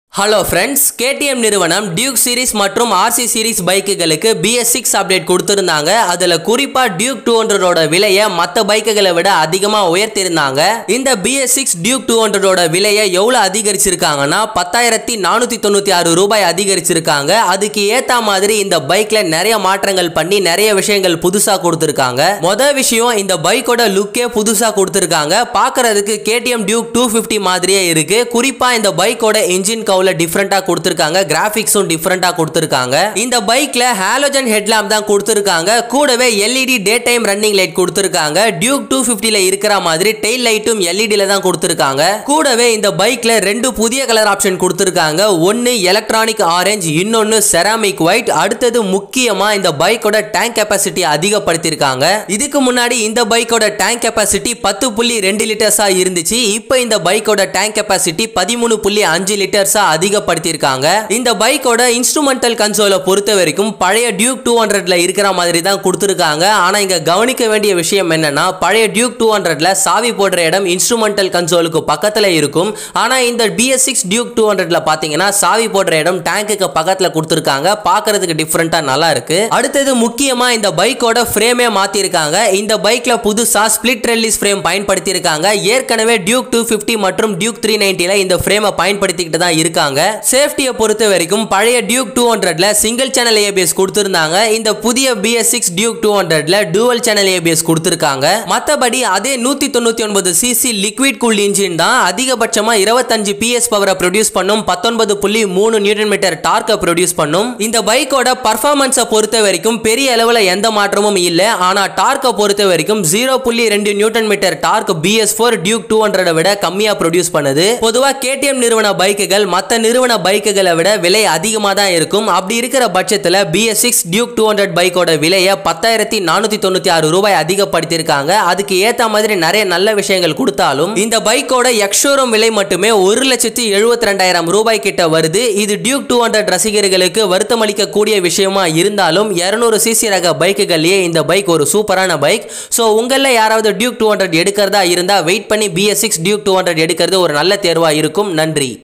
hello friends KTM நிறுவனம் Duke series மற்றும் RC series பைக்குகளுக்கு பிஎஸ் சிக்ஸ் அப்டேட் கொடுத்துருந்தாங்க அதில் குறிப்பாக டியூக் டூ ஹண்ட்ரடோட விலையை மற்ற பைக்குகளை விட அதிகமாக உயர்த்தியிருந்தாங்க இந்த பிஎஸ் சிக்ஸ் டியூக் டூ ஹண்ட்ரடோட விலையை எவ்வளோ அதிகரிச்சிருக்காங்கன்னா பத்தாயிரத்தி நானூற்றி தொண்ணூற்றி ஆறு ரூபாய் அதிகரிச்சிருக்காங்க அதுக்கு ஏற்ற மாதிரி இந்த பைக்கில் நிறைய மாற்றங்கள் பண்ணி நிறைய விஷயங்கள் புதுசாக கொடுத்துருக்காங்க மொதல் விஷயம் இந்த பைக்கோட லுக்கே புதுசாக கொடுத்துருக்காங்க பார்க்கறதுக்கு கேடிஎம் டியூக் டூ ஃபிஃப்டி மாதிரியே இருக்கு குறிப்பாக இந்த பைக்கோட இன்ஜின் கவுல டிஃப்ரெண்ட்டாக கொடுத்துருக்காங்க கிராஃபிக்ஸும் டிஃப்ரெண்ட்டாக கொடுத்துருக்காங்க இந்த பைக்ல ஹாலோஜன் ஹெட்லாம்ப் தான் கொடுத்துருக்காங்க கூடவே LED day time running light கொடுத்துருக்காங்க டியூக் டூ ஃபிஃப்டியில் இருக்கிற மாதிரி டெயில் லைட்டும் எல்இடியில் தான் கொடுத்துருக்காங்க கூடவே இந்த பைக்ல ரெண்டு புதிய கலர் ஆப்ஷன் கொடுத்துருக்காங்க ஒன்று எலக்ட்ரானிக் ஆரஞ்சு இன்னொன்று செராமிக் ஒயிட் அடுத்தது முக்கியமாக இந்த பைக்கோட டேங்க் கெப்பாசிட்டி அதிகப்படுத்தியிருக்காங்க இதுக்கு முன்னாடி இந்த பைக்கோட டேங்க் கெப்பாசிட்டி பத்து புள்ளி ரெண்டு லிட்டர்ஸா இருந்துச்சு இப்போ இந்த பைக்கோட டேங்க் கெப்பாசிட்டி பதிமூணு புள்ளி அஞ்சு லிட்டர்ஸா அதிகப்படுத்தியிருக்காங்க இந்த பைக்கோட இன்ஸ்ட்ருமெண்டல் கன்சோலை பொறுத்த வரைக்கும் பழைய டியூக் டூ ஹண்ட்ரட்ல இருக்கிற மாதிரி தான் கொடுத்துருக்காங்க ஆனா இங்க கவனிக்க வேண்டிய விஷயம் என்னன்னா பழைய டியூக் டூ ஹண்ட்ரட்ல சாவி போடுற இடம் இன்ஸ்ட்ருமெண்டல் கன்சோலுக்கு பக்கத்துல இருக்கும் ஆனா இந்த பிஎஸ் சிக்ஸ் டியூக் டூ ஹண்ட்ரட்ல பாத்தீங்கன்னா சாவி போடுற இடம் டேங்குக்கு பக்கத்துல கொடுத்துருக்காங்க பார்க்கிறதுக்கு டிஃப்ரெண்டா நல்லா இருக்கு அடுத்தது முக்கியமா இந்த பைக்கோட ஃப்ரேமே மாத்திருக்காங்க இந்த பைக்ல புதுசா ஸ்பிளிட் ரெல்லிஸ் ஃப்ரேம் பயன்படுத்தியிருக்காங்க ஏற்கனவே டியூக் டூ ஃபிஃப்டி மற்றும் டியூக் த்ரீ நைன்டில இந்த ஃப்ரேமை பயன்படுத்திக்கிட்டு தான் இருக்காங்க சேஃப்டியை பொறுத்த வரைக்கும் பழைய டியூக் டூ ஹண்ட்ரட்ல சிங்கிள் சேனல் ஏபிஎஸ் கொடுத்திருந்தாங்க இந்த புதிய பிஎஸ் சிக்ஸ் டியூக் டூ ஹண்ட்ரட்ல டூவல் சேனல் ஏபிஎஸ் கொடுத்திருக்காங்க மற்றபடி அதே நூத்தி தொண்ணூத்தி ஒன்பது சிசி லிக்விட் கூல் இன்ஜின் தான் அதிகபட்சமா இருபத்தஞ்சு பிஎஸ் பவரை ப்ரொடியூஸ் பண்ணும் பத்தொன்பது புள்ளி மூணு நியூட்டன் மீட்டர் டார்க்கை ப்ரொடியூஸ் பண்ணும் இந்த பைக்கோட பர்ஃபார்மன்ஸை பொறுத்த வரைக்கும் பெரிய அளவில் எந்த மாற்றமும் இல்லை ஆனா டார்க்கை பொறுத்த வரைக்கும் ஜீரோ புள்ளி ரெண்டு newton metre torque BS four Duke two ஹண்ட்ரடை விட கம்மியா ப்ரொடியூஸ் பண்ணுது பொதுவாக கேடிஎம் நிறுவன பைக்குகள் மற்ற நிறுவன பைக்குகளை விட விலை அதிகமாக தான் இருக்கும் அப்படி இருக்கிற பட்சத்தில் BS six Duke two hundred பைக்கோட விலையை பத்தாயிரத்தி நானூற்றி தொண்ணூற்றி ஆறு ரூபாய் அதிகப்படுத்தியிருக்காங்க அதுக்கு ஏற்ற மாதிரி நிறைய நல்ல விஷயங்கள் கொடுத்தாலும் இந்த பைக்கோட எக்ஷோரூம் விலை மட்டுமே ஒரு லட்சத்தி எழுபத்தி ரெண்டாயிரம் ரூபாய் கிட்ட வருது இது டியூக் டூ ஹண்ட்ரட் ரசிகர்களுக்கு வருத்தமளிக்க கூடிய விஷயமா இருந்தாலும் இரநூறு சிசி ரக பைக்குகள்லயே இந்த பைக் ஒரு சூப்பரான பைக் ஸோ உங்களில் யாராவது டியூக் டூ ஹண்ட்ரட் எடுக்கிறதா இருந்தால் வெயிட் பண்ணி BS six Duke two hundred எடுக்கிறது ஒரு நல்ல தேர்வாக இருக்கும் நன்றி